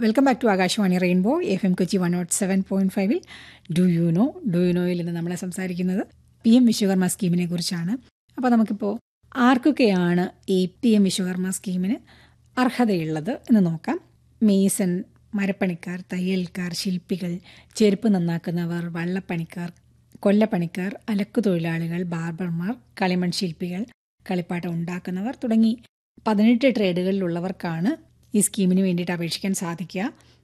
welcome back to Akashvani rainbow F M Kochi one nought seven point ഫൈവിൽ do you know do you നോയിൽ നിന്ന് നമ്മളെ സംസാരിക്കുന്നത് പി എം വിശ്വകർമ്മ സ്കീമിനെ കുറിച്ചാണ് അപ്പോൾ നമുക്കിപ്പോൾ ആർക്കൊക്കെയാണ് ഈ പി എം വിശ്വകർമ്മ സ്കീമിന് അർഹതയുള്ളത് എന്ന് നോക്കാം മേസൺ മരപ്പണിക്കാർ തയ്യൽക്കാർ ശില്പികൾ ചെരുപ്പ് നന്നാക്കുന്നവർ വള്ളപ്പണിക്കാർ കൊല്ലപ്പണിക്കാർ അലക്കുതൊഴിലാളികൾ ബാർബർമാർ കളിമൺ ശില്പികൾ കളിപ്പാട്ടം ഉണ്ടാക്കുന്നവർ തുടങ്ങി പതിനെട്ട് ട്രേഡുകളിലുള്ളവർക്കാണ് ഈ സ്കീമിന് വേണ്ടിയിട്ട് അപേക്ഷിക്കാൻ സാധിക്കുക